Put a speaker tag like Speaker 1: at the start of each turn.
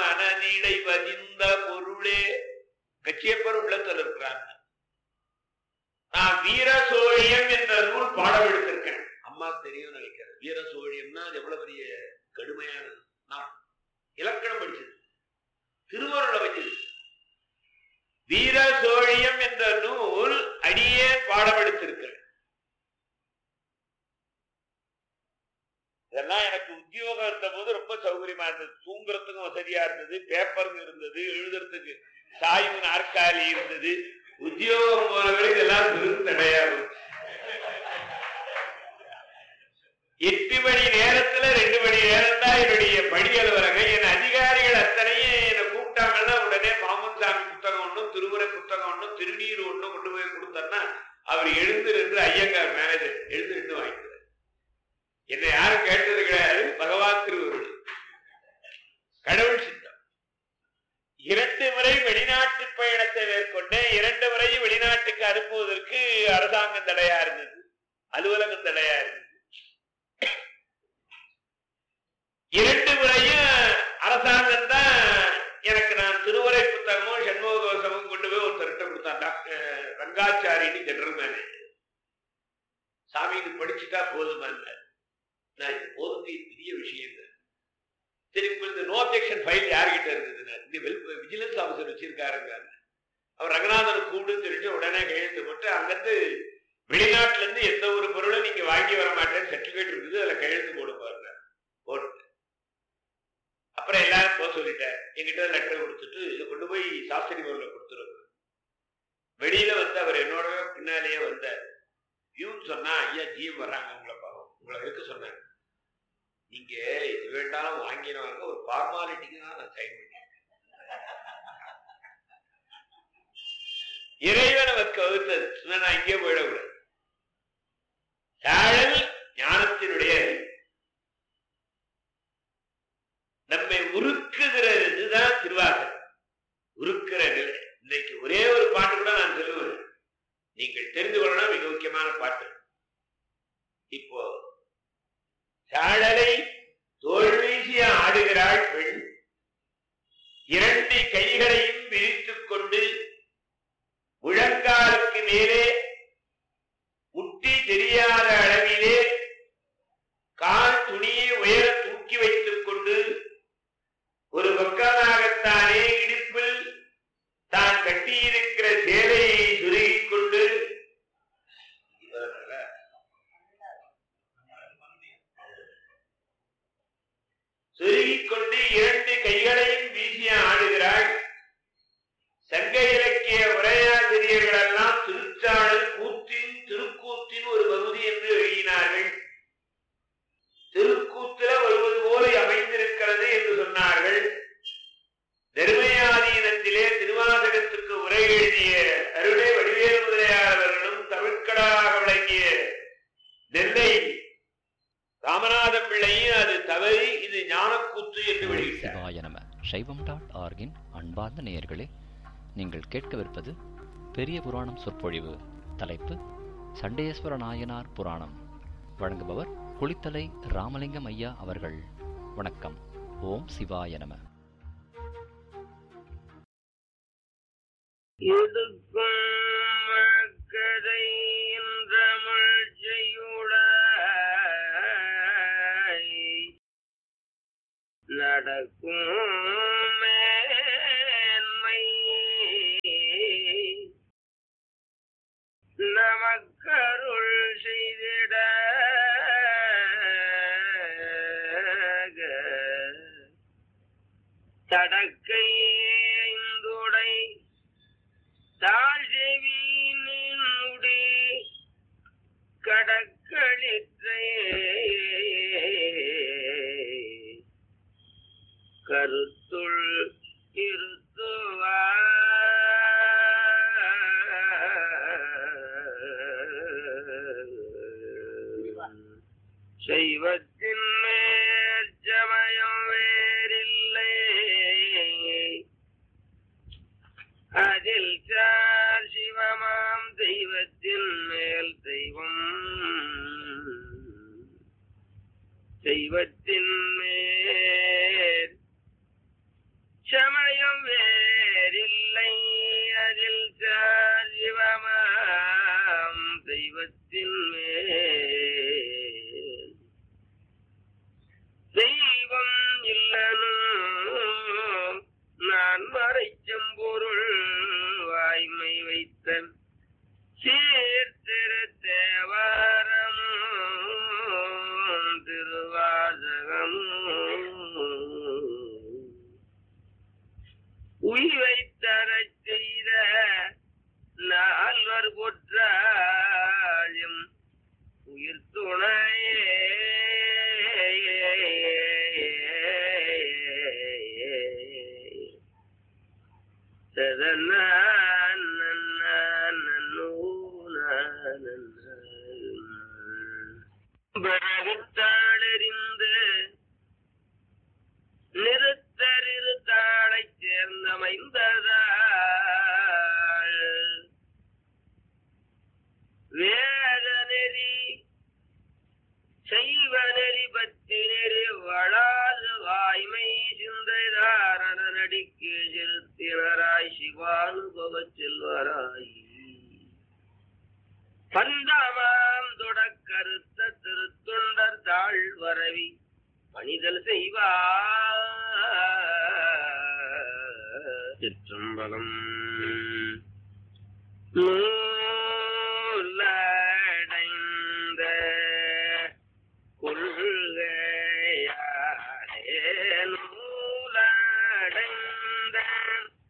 Speaker 1: மனதிடை பதிந்த பொருளே கச்சியப்பர் உள்ளத்தில் இருக்கிறார் நான் வீர சோழியம் என்ற நூல் பாடம் எடுத்திருக்கேன் அம்மா தெரியும் நினைக்கிறேன் வீர சோழியம்னா அது எவ்வளவு பெரிய கடுமையான நான் இலக்கணம் படிச்சது திருவருளை வச்சது வீர சோழியம் என்ற நூல் அடியே பாடம் எடுத்திருக்கிறேன் இதெல்லாம் எனக்கு உத்தியோகம் இருந்த போது ரொம்ப சௌகரியமா இருந்தது தூங்குறதுக்கும் வசதியா இருந்தது பேப்பருங்க இருந்தது எழுதுறதுக்கு சாய்வு நாற்காலி இருந்தது உத்தியோகம் போனவரை இதெல்லாம் பெரும் தடையா போச்சு எட்டு மணி நேரத்துல ரெண்டு மணி நேரம் தான் என்னுடைய பணி அலுவலகம் என் அதிகாரிகள் அத்தனையும் என்னை கூப்பிட்டாங்கன்னா உடனே மாமன் சாமி புத்தகம் ஒண்ணும் திருமுறை புத்தகம் ஒண்ணும் திருநீர் ஒண்ணும் கொண்டு போய் கொடுத்தோன்னா அவர் எழுந்து நின்று ஐயங்கார் மேனேஜர் எழுந்து நின்று வாங்கிக்கிறார் என்னை யாரும் கேட்டது கிடையாது பகவான் திருவருள் கடவுள் சித்தம் இரண்டு முறை வெளிநாட்டு பயணத்தை மேற்கொண்டேன் இரண்டு முறையும் வெளிநாட்டுக்கு அனுப்புவதற்கு அரசாங்கம் தடையா இருந்தது அலுவலகம் தடையா இருந்தது இரண்டு முறையும் அரசாங்கம் தான் எனக்கு நான் திருவரை புத்தகமும் சண்முக கோஷமும் கொண்டு போய் ஒருத்தர்கிட்ட கொடுத்தான் டாக்டர் ரங்காச்சாரின்னு ஜெனரல் மேனேஜர் சாமி இது படிச்சுட்டா போதுமான்னார் நான் இது போதுங்க இது பெரிய விஷயம் இல்லை சரி இப்ப இந்த நோ அப்ஜெக்ஷன் ஃபைல் யார்கிட்ட இருந்ததுன்னா இந்த விஜிலன்ஸ் ஆஃபீஸர் வச்சிருக்காருங்க அவர் ரங்கநாதன் கூடுன்னு சொல்லிட்டு உடனே கையெழுத்து போட்டு அங்கிருந்து வெளிநாட்டுல இருந்து எந்த ஒரு பொருளும் நீங்க வாங்கி வர மாட்டேன்னு சர்டிபிகேட் இருக்குது அதுல கையெழுத்து போட பாருங்க போட்டு அப்புறம் எல்லாரும் போக சொல்லிட்டேன் என்கிட்ட லெட்டர் கொடுத்துட்டு இதை கொண்டு போய் சாஸ்திரி பொருளை கொடுத்துருங்க வெளியில வந்து அவர் என்னோட பின்னாலேயே வந்தார் வியூன்னு சொன்னா ஐயா ஜிஎம் வர்றாங்க உங்களை பாவம் உங்களை இருக்க சொன்னாங்க நீங்க இது வேண்டாலும் வாங்கிடுவாங்க ஒரு ஃபார்மாலிட்டிக்கு தான் நான் சைன் பண்ணேன் இறைவன் அவருக்கு வகுத்தது சொன்னா நான் இங்கே போயிடக்கூடாது சாழல் ஞானத்தினுடைய நம்மை உருக்குகிற இதுதான் திருவாசகம் உருக்குற நிலை இன்னைக்கு ஒரே ஒரு பாட்டு கூட நான் சொல்லுவேன் நீங்கள் தெரிந்து கொள்ளணும் மிக முக்கியமான பாட்டு இப்போ சாழலை தோல் வீசி ஆடுகிறாள் பெண் இரண்டு கைகளையும் விரித்துக் கொண்டு முழங்காலுக்கு மேலே முட்டி தெரியாத அளவிலே கால் துணியை உயர தூக்கி வைத்துக் கொண்டு ஒரு பக்கமாகத்தானே இடுப்பில் தான் கட்டியிருக்கிற சேலையை சுருகிக் கொண்டு சுருகிக் கொண்டு இரண்டு கைகளையும் வீசி ஆடுகிறாள் சங்க இலக்கிய உரையாசிரியர்கள் எல்லாம் திருச்சாளர் கூத்தின் திருக்கூத்தின் ஒரு பகுதி என்று எழுதினார்கள் திருக்கூத்துல வருவது போல அமைந்திருக்கிறது என்று சொன்னார்கள் தர்மயாதீனத்திலே திருவாசகத்துக்கு உரை எழுதிய அருளே வடிவேல் முதலியார் அவர்களும் தமிழ்கடலாக விளங்கிய நெல்லை ராமநாதம் பிள்ளையும் அது தவறி இது ஞானக்கூத்து என்று வெளியிட்டார்
Speaker 2: சிவாய நம சைவம் டாட் ஆர்கின் அன்பார்ந்த நேயர்களே நீங்கள் கேட்கவிருப்பது பெரிய புராணம் சொற்பொழிவு தலைப்பு சண்டேஸ்வர நாயனார் புராணம் வழங்குபவர் குளித்தலை ராமலிங்கம் ஐயா அவர்கள் வணக்கம் ஓம் சிவாய நம
Speaker 3: எடுக்கும் மக்கதை இன்றமிழ் செய்யுளாய் நடக்கும் மேன்மை நமக்கருள் செய்திட தடக்கை ஐந்துடை தாழ்செவி நின்னுடி கடக்களிற்றே கருத்துள் இருத்துவா செய்வத்தின் மேற்சமயம் வேறில்லை அதில் சார் சிவமாம் தெய்வத்தின் மேல் தெய்வம் தெய்வத்தின் மேல் சமயம் வேறில்லை அதில் சார் சிவமாம் தெய்வத்தின் மேல் தெய்வம் இல்லனும் நான் மறைச்சம்பொருள் வாய்மை வைத்த சீர்திருத்தேவாரமும் திருவாசகமும் உயிரை தரச் செய்த நால்வர் கொற்றாயும் உயிர் துணையே பிறகுத்தாளறிந்து நிறுத்தரிரு தாளைச் சேர்ந்த மைந்ததாள் வேத நெறி செய்வ நெறி பத்தி நெறி வளாது வாய்மை சிந்தைதாரண நடிக்கு செலுத்தினராய் சிவானுபவ செல்வராய் பந்தமாம் தொடக்கருத்த திருத்தொண்டர் தாழ் வரவி பணிதல் செய்வார் சிற்றம்பலம் நூலடைந்த கொள்கையாரே நூலடைந்த